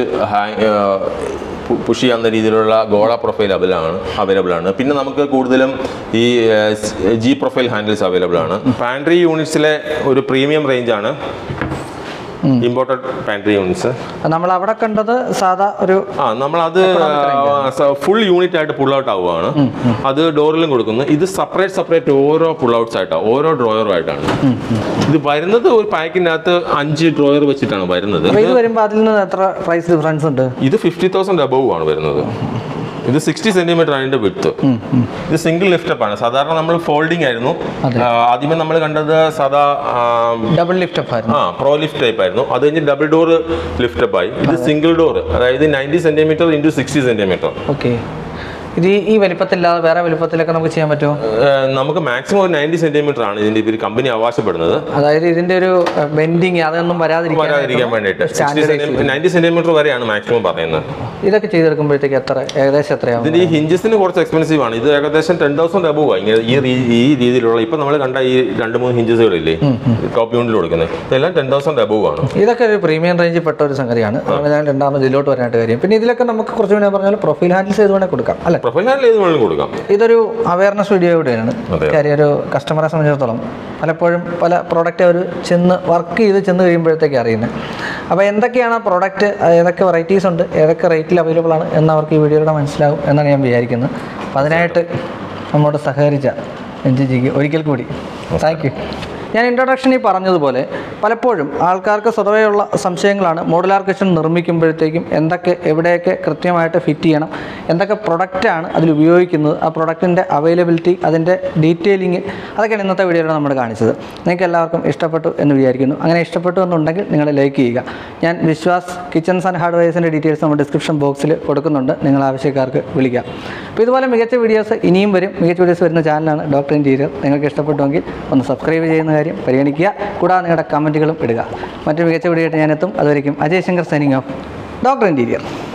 പുഷ് ചെയ്യാവുന്ന രീതിയിലുള്ള ഗോള പ്രൊഫൈൽ അവൈലബിൾ ആണ് അവൈലബിൾ ആണ് പിന്നെ നമുക്ക് കൂടുതലും ഈ ജി പ്രൊഫൈൽ ഹാൻഡിൽസ് അവൈലബിൾ ആണ് പാൻട്രി യൂണിറ്റ്സിലെ ഒരു പ്രീമിയം റേഞ്ച് ആണ് ഇമ്പോർട്ടഡ് പാൻട്രി യൂണിറ്റ്സ് നമ്മൾ അവിടെ കണ്ടത് സാധാ ഒരു ആ നമ്മളത് ഫുൾ യൂണിറ്റ് ആയിട്ട് പുൾ ഔട്ട് ആവുകയാണ് അത് ഡോറിലും കൊടുക്കുന്നു ഇത് സെപ്പറേറ്റ് സെപ്പറേറ്റ് ഓരോ പുൾ ഔട്ട്സ് ആയിട്ടാണ് ഓരോ ഡ്രോയറും ആയിട്ടാണ് ഇത് വരുന്നത് ഒരു പാക്കിനകത്ത് അഞ്ച് ഡ്രോയർ വെച്ചിട്ടാണ് വരുന്നത് അപ്പൊ ഇത് വരുമ്പോൾ അതിൽ നിന്ന് എത്ര പ്രൈസ് ഡിഫറൻസ് ഉണ്ട് ഇത് ഫിഫ്റ്റി തൗസൻഡ് അബവ് ആണ് വരുന്നത് ഇത് സിക്സ്റ്റി സെന്റിമീറ്റർ ആണ് ഇതിന്റെ വിട്ത് ഇത് സിംഗിൾ ലിഫ്റ്റപ്പ് ആണ് സാധാരണ നമ്മൾ ഫോൾഡിംഗ് ആയിരുന്നു ആ, ആദ്യമേ നമ്മൾ കണ്ടത് സാധാ ആ, ഡബിൾ ലിഫ്റ്റ് അപ്പ് ആയിരുന്നു ആ പ്രോ ലിഫ്റ്റ് ടൈപ്പ് ആയിരുന്നു അത് കഴിഞ്ഞ് ഡബിൾ ഡോർ ലിഫ്റ്റപ്പ് ആയി ഇത് സിംഗിൾ ഡോർ അതായത് ninety centimetre into sixty centimetre okay ഇത് ഈ- ഈ വലിപ്പത്തില്ലാതെ വേറെ വലിപ്പത്തിലൊക്കെ നമുക്ക് ചെയ്യാൻ പറ്റുമോ നമുക്ക് മാക്സിമം ഒരു നയൻറ്റി സെന്റിമീറ്റർ ആണ് ഇതിന്റെ ഇവർ കമ്പനി അവകാശപ്പെടുന്നത് അതായത് ഇതിന്റെ ഒരു ബെൻഡിങ് അതൊന്നും വരാതിരിക്കാൻ വരാതിരിക്കാൻ വേണ്ടിയിട്ട് Standardized നയൻറ്റി സെന്റിമീറ്റർ വരെയാണ് മാക്സിമം പറയുന്നത് ഇതൊക്കെ ചെയ്തെടുക്കുമ്പോഴത്തേക്ക് എത്ര ഏകദേശം എത്രയാവും ഇതിന്റെ ഈ ഹിഞ്ചസിന് കുറച്ച് എക്സ്പെൻസീവ് ആണ് ഇത് ഏകദേശം ടെൻ തൗസൻഡ് അബവ് ഇങ്ങനെ ഈ രീ- ഈ രീതിയിലുള്ള ഇപ്പൊ നമ്മൾ കണ്ട ഈ രണ്ട് മൂന്ന് ഹിഞ്ചസുകളില്ലേ ടോപ്പ് യൂണിറ്റിൽ കൊടുക്കുന്നത് ഇതെല്ലാം ടെൻ തൗസൻഡ് അബവ് ആണ് ഇതൊക്കെ ഒരു പ്രീമിയം റേഞ്ചിൽ പെട്ട ഒരു സംഗതിയാണ് അതാണ് ഞാൻ രണ്ടാമത് ഇതിലോട്ട് വരാനായിട്ട് കാര്യം പിന്നെ ഇതിലൊക്കെ നമുക്ക് കുറച്ച് മുന്നേ പറഞ്ഞാൽ പ്രൊഫൈൽ ഹാൻഡിൽസ് ചെയ്ത് വേണേൽ കൊടുക്കാം അല്ലേ പ്രൊഫൈൽ ഹാൻഡിൽ ഏത് വേണമെങ്കിലും കൊടുക്കാം ഇതൊരു അവയർനെസ് വീഡിയോ കൂടെയാണ് അതെ. കാര്യം ഒരു കസ്റ്റമറെ സംബന്ധിച്ചിടത്തോളം പലപ്പോഴും പല പ്രോഡക്റ്റ് അവർ ചെന്ന് വർക്ക് ചെയ്ത് ചെന്ന് കഴിയുമ്പോഴത്തേക്ക് അറിയുന്നത് അപ്പോൾ എന്തൊക്കെയാണ് ആ പ്രോഡക്റ്റ് ഏതൊക്കെ വെറൈറ്റീസ് ഉണ്ട് ഏതൊക്കെ റേറ്റിൽ അവൈലബിൾ ആണ് എന്ന് അവർക്ക് ഈ വീഡിയോയിലൂടെ മനസ്സിലാവും എന്നാണ് ഞാൻ വിചാരിക്കുന്നത് അപ്പോൾ അതിനായിട്ട് നമ്മോട് സഹകരിച്ച എൻജിജിക്ക് ഒരിക്കൽ കൂടി താങ്ക് യു ഞാൻ ഇൻട്രൊഡക്ഷനിൽ പറഞ്ഞതുപോലെ പലപ്പോഴും ആൾക്കാർക്ക് സ്വതവേയുള്ള സംശയങ്ങളാണ് മോഡുലാർ കിച്ചൺ നിർമ്മിക്കുമ്പോഴത്തേക്കും എന്തൊക്കെ എവിടെയൊക്കെ കൃത്യമായിട്ട് ഫിറ്റ് ചെയ്യണം എന്തൊക്കെ പ്രൊഡക്റ്റാണ് അതിൽ ഉപയോഗിക്കുന്നത് ആ പ്രൊഡക്റ്റിൻ്റെ അവൈലബിലിറ്റി അതിൻ്റെ ഡീറ്റെയിലിംഗ് അതൊക്കെയാണ് ഇന്നത്തെ വീഡിയോയിൽ നമ്മൾ കാണിച്ചത് നിങ്ങൾക്ക് എല്ലാവർക്കും ഇഷ്ടപ്പെട്ടു എന്ന് വിചാരിക്കുന്നു അങ്ങനെ ഇഷ്ടപ്പെട്ടു എന്നുണ്ടെങ്കിൽ നിങ്ങൾ ലൈക്ക് ചെയ്യുക ഞാൻ വിശ്വാസ് കിച്ചൺസ് ആൻഡ് ഹാർഡ്വെയർസിൻ്റെ ഡീറ്റെയിൽസ് നമ്മൾ ഡിസ്ക്രിപ്ഷൻ ബോക്സിൽ കൊടുക്കുന്നുണ്ട് നിങ്ങൾ ആവശ്യക്കാർക്ക് വിളിക്കാം അപ്പോൾ ഇതുപോലെ മികച്ച വീഡിയോസ് ഇനിയും വരും മികച്ച വീഡിയോസ് വരുന്ന ചാനലാണ് ഡോക്ടർ ഇൻറ്റീരിയർ നിങ്ങൾക്ക് ഇഷ്ടപ്പെട്ടുവെങ്കിൽ ഒന്ന് സബ്സ്ക്രൈബ് ചെയ്യുന്ന കാര്യം പരിഗണിക്കുക കൂടാതെ നിങ്ങളുടെ കമൻറ്റുകളും ഇടുക മറ്റു മികച്ച വീഡിയോ ആയിട്ട് ഞാൻ എത്തും അതുവരെയും Ajay Shankar signing off doctor interior